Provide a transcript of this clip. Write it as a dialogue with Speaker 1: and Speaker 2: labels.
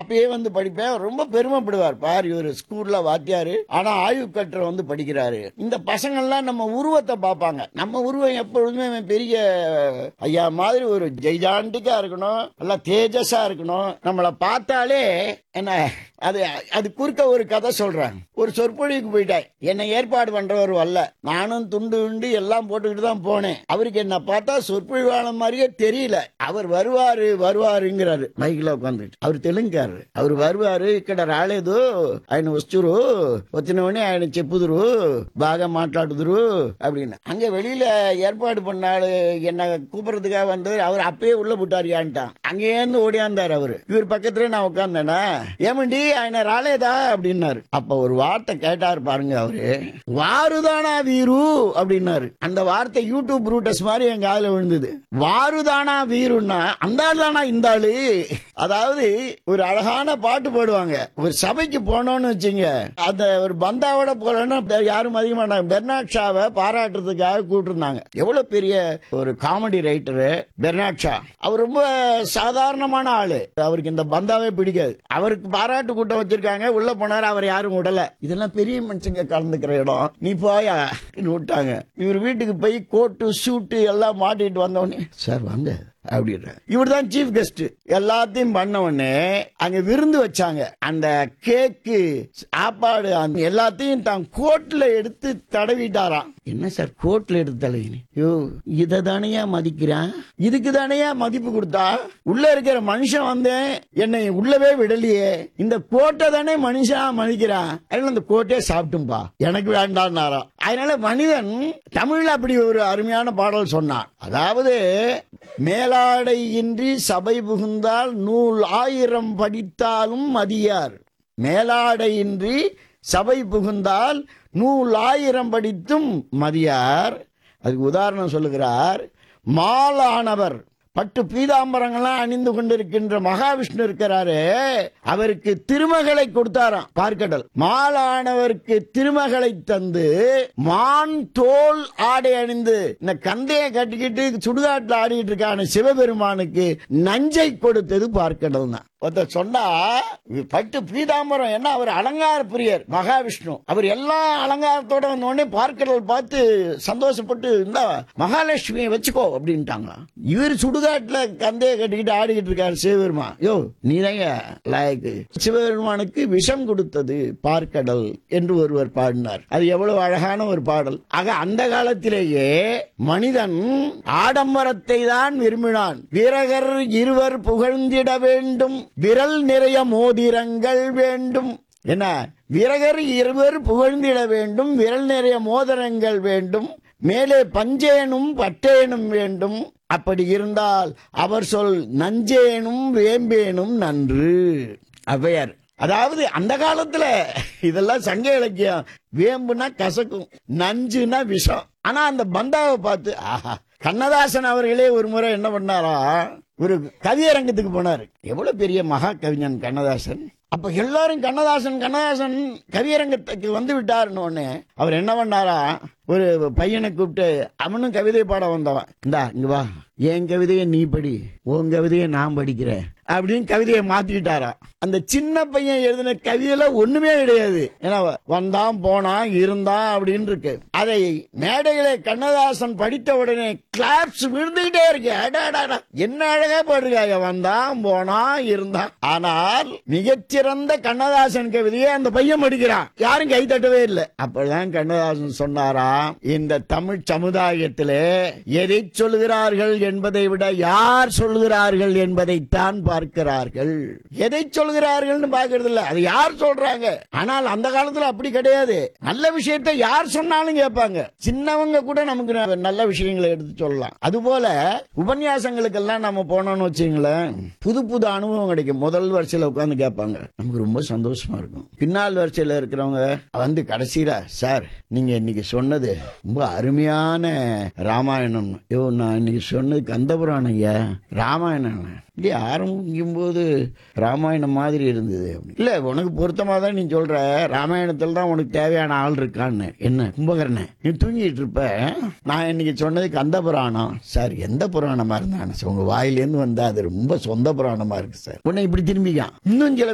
Speaker 1: அப்பயே வந்து படிப்பேன் ரொம்ப பெருமைப்படுவார் பார் இவர் ஸ்கூல்ல வாத்தியாரு ஆனா ஆய்வு கட்டுற வந்து படிக்கிறாரு இந்த பசங்கள்லாம் நம்ம உருவத்தை பார்ப்பாங்க நம்ம உருவம் எப்பொழுதுமே அவன் பெரிய ஐயா மாதிரி ஒரு ஜெய்ஜாண்டிக்கா இருக்கணும் நல்லா தேஜஸா இருக்கணும் நம்மளை பார்த்தாலே என்ன அது அது குறுக்க ஒரு கதை சொல்றேன் ஒரு சொற்பொழிவுக்கு போயிட்டேன் என்னை ஏற்பாடு பண்றவர் வரல நானும் துண்டு உண்டு எல்லாம் போட்டுக்கிட்டு தான் போனேன் அவருக்கு என்ன பார்த்தா சொற்பொழிவாளர் மாதிரியே தெரியல அவர் வருவாரு வருவாருங்கிறாரு மைக்ல உட்காந்துட்டு அவர் தெலுங்காரு அவர் வருவாரு ఇక్కడ రాలేదు ఆయన వస్తురు వచ్చినవని ఆయన చెప్పుదురు బాగా మాట్లాడుదురు அப்படின்னு அங்க வெளியில ஏற்பாடு பண்ணாரு என்ன கூப்பிடுறதுக்காக வந்து அவர் அப்பயே உள்ள போட்டாரியான்ட்டான் அங்கேருந்து ஓடியாந்தாரு அவரு இவர் பக்கத்துல நான் உட்கார்ந்தேனா ஏமண்டி ఆయన రాలేదా அப்படின்னாரு அப்ப ஒரு வார்த்தை கேட்டாரு பாருங்க அவரு வாருதானா வீரு அப்படின்னாரு அந்த வார்த்தை யூடியூப் ரூட்டஸ் மாதிரி என் காதுல விழுந்தது வாருதானா வீருன்னா அந்த ஆள் தானா இந்த ஆளு அதாவது ஒரு அழகான பாட்டு பாடுவாங்க ஒரு சபைக்கு போனோம்னு வச்சுங்க அந்த ஒரு பந்தாவோட போலன்னா யாரும் அதிக மாட்டாங்க பெர்னாட் ஷாவை பாராட்டுறதுக்காக கூப்பிட்டுருந்தாங்க எவ்வளவு பெரிய ஒரு காமெடி ரைட்டரு பெர்னாட் ஷா அவர் ரொம்ப சாதாரணமான ஆளு அவருக்கு இந்த பந்தாவே பிடிக்காது அவருக்கு பாராட்டு கூட்டம் வச்சிருக்காங்க உள்ள போனாரு அவர் யாரும் விடல இதெல்லாம் பெரிய மனுஷங்க கலந்துக்கிற இடம் நீ போயா விட்டாங்க இவர் வீட்டுக்கு போய் கோட்டு சூட்டு எல்லாம் மாட்டிட்டு வந்தோடனே சார் வாங்க அப்படின்ற இவர் தான் சீஃப் கெஸ்ட் எல்லாத்தையும் பண்ண உடனே அங்க விருந்து வச்சாங்க அந்த கேக்கு சாப்பாடு அந்த எல்லாத்தையும் தான் கோட்ல எடுத்து தடவிட்டாராம் என்ன சார் கோட்ல எடுத்து தடவினி யோ இதை தானையா மதிக்கிறான் இதுக்கு தானையா மதிப்பு கொடுத்தா உள்ள இருக்கிற மனுஷன் வந்தேன் என்னை உள்ளவே விடலையே இந்த கோட்டை தானே மனுஷன் மதிக்கிறான் அதனால அந்த கோட்டே சாப்பிட்டும்பா எனக்கு வேண்டாம்னாராம் அதனால மனிதன் தமிழ்ல அப்படி ஒரு அருமையான பாடல் சொன்னான் அதாவது மேலாடை இன்றி சபை புகுந்தால் நூல் ஆயிரம் படித்தாலும் மதியார் மேலாடையின்றி சபை புகுந்தால் நூல் ஆயிரம் படித்தும் மதியார் அதுக்கு உதாரணம் சொல்லுகிறார் மாலானவர் பட்டு பீதாம்பரங்கள்லாம் அணிந்து கொண்டிருக்கின்ற மகாவிஷ்ணு இருக்கிறாரு அவருக்கு திருமகளை கொடுத்தாராம் பார்க்கடல் மாலானவருக்கு திருமகளை தந்து மான் தோல் ஆடை அணிந்து இந்த கந்தையை கட்டிக்கிட்டு சுடுகாட்டில் ஆடிட்டு இருக்கான சிவபெருமானுக்கு நஞ்சை கொடுத்தது பார்க்கடல் தான் ஒருத்தர் சொன்னா பட்டு பீதாம்பரம் என்ன அவர் அலங்கார பிரியர் மகாவிஷ்ணு அவர் எல்லா அலங்காரத்தோட வந்த உடனே பார்க்கடல் பார்த்து சந்தோஷப்பட்டு இந்த மகாலட்சுமியை வச்சுக்கோ அப்படின்ட்டாங்க இவர் சுடுகாட்டுல கந்தைய கட்டிக்கிட்டு ஆடிக்கிட்டு இருக்காரு சிவபெருமான் யோ நீதாங்க லாயக்கு சிவபெருமானுக்கு விஷம் கொடுத்தது பார்க்கடல் என்று ஒருவர் பாடினார் அது எவ்வளவு அழகான ஒரு பாடல் ஆக அந்த காலத்திலேயே மனிதன் ஆடம்பரத்தை தான் விரும்பினான் வீரகர் இருவர் புகழ்ந்திட வேண்டும் விரல் நிறைய மோதிரங்கள் வேண்டும் என்ன வீரகர் இருவர் புகழ்ந்திட வேண்டும் விரல் நிறைய மோதிரங்கள் வேண்டும் மேலே பஞ்சேனும் பட்டேனும் வேண்டும் அப்படி இருந்தால் அவர் சொல் நஞ்சேனும் வேம்பேனும் நன்று ஔவையார் அதாவது அந்த காலத்துல இதெல்லாம் சங்க இலக்கியம் வேம்புனா கசக்கும் நஞ்சுனா விஷம் ஆனா அந்த பந்தாவை பார்த்து ஆஹா கண்ணதாசன் அவர்களே ஒரு முறை என்ன பண்ணாரா ஒரு கவியரங்கத்துக்கு போனாரு எவ்வளவு பெரிய மகா கவிஞன் கண்ணதாசன் அப்ப எல்லாரும் கண்ணதாசன் கண்ணதாசன் கவியரங்கத்துக்கு வந்து விட்டாருன்னு உடனே அவர் என்ன பண்ணாரா ஒரு பையனை கூப்பிட்டு அவனும் கவிதை பாட வந்தவன் இந்தா இங்க வா என் கவிதையை நீ படி உன் கவிதையை நான் படிக்கிறேன் அப்படின்னு கவிதையை மாத்திக்கிட்டாராம் அந்த சின்ன பையன் எழுதின கவிதையில ஒண்ணுமே கிடையாது ஏன்னா வந்தான் போனான் இருந்தான் அப்படின்னு இருக்கு அதை மேடையில கண்ணதாசன் படித்த உடனே கிளாப்ஸ் விழுந்துகிட்டே இருக்கு அடாடாடா என்ன அழகா பாடுறாங்க வந்தான் போனான் இருந்தான் ஆனால் மிகச்சிறந்த கண்ணதாசன் கவிதையை அந்த பையன் படிக்கிறான் யாரும் கை தட்டவே இல்லை அப்பதான் கண்ணதாசன் சொன்னாரா இந்த தமிழ் சமுதாயத்திலே எதை சொல்கிறார்கள் என்பதை விட யார் சொல்கிறார்கள் என்பதைத்தான் பார்க்கிறார்கள் எதை சொல்கிறார்கள்னு பார்க்கறது இல்ல அது யார் சொல்றாங்க ஆனால் அந்த காலத்துல அப்படி கிடையாது நல்ல விஷயத்தை யார் சொன்னாலும் கேட்பாங்க சின்னவங்க கூட நமக்கு ந- நல்ல விஷயங்களை எடுத்து சொல்லலாம் அதுபோல உபன்யாசங்களுக்கெல்லாம் நம்ம போனோம்னு வச்சுங்களேன் புது புது அனுபவம் கிடைக்கும் முதல் வரிசையில உட்கார்ந்து கேட்பாங்க நமக்கு ரொம்ப சந்தோஷமா இருக்கும் பின்னால் வரிசையில இருக்கிறவங்க வந்து கடைசியில சார் நீங்க இன்னைக்கு சொன்னது ரொம்ப அருமையான ராமாயணம் ஐயோ நான் இன்னைக்கு சொன்னது கந்தபுராணம் ஐயா ராமாயணம் இல்லையே ஆரம்பிக்கும் போது ராமாயணம் மாதிரி இருந்தது அப்படி. இல்ல உனக்கு பொருத்தமா தான் நீ சொல்ற ராமாயணத்துல தான் உனக்கு தேவையான ஆள் இருக்கான்னு என்ன கும்பகர்ணன் நீ தூங்கிட்டு இருப்ப நான் இன்னைக்கு சொன்னது கந்த புராணம் சார் எந்த புராணமா இருந்தானு உங்க வாயிலேருந்து வந்தா அது ரொம்ப சொந்த புராணமா இருக்கு சார் உன்னை இப்படி திரும்பிக்கான் இன்னும் சில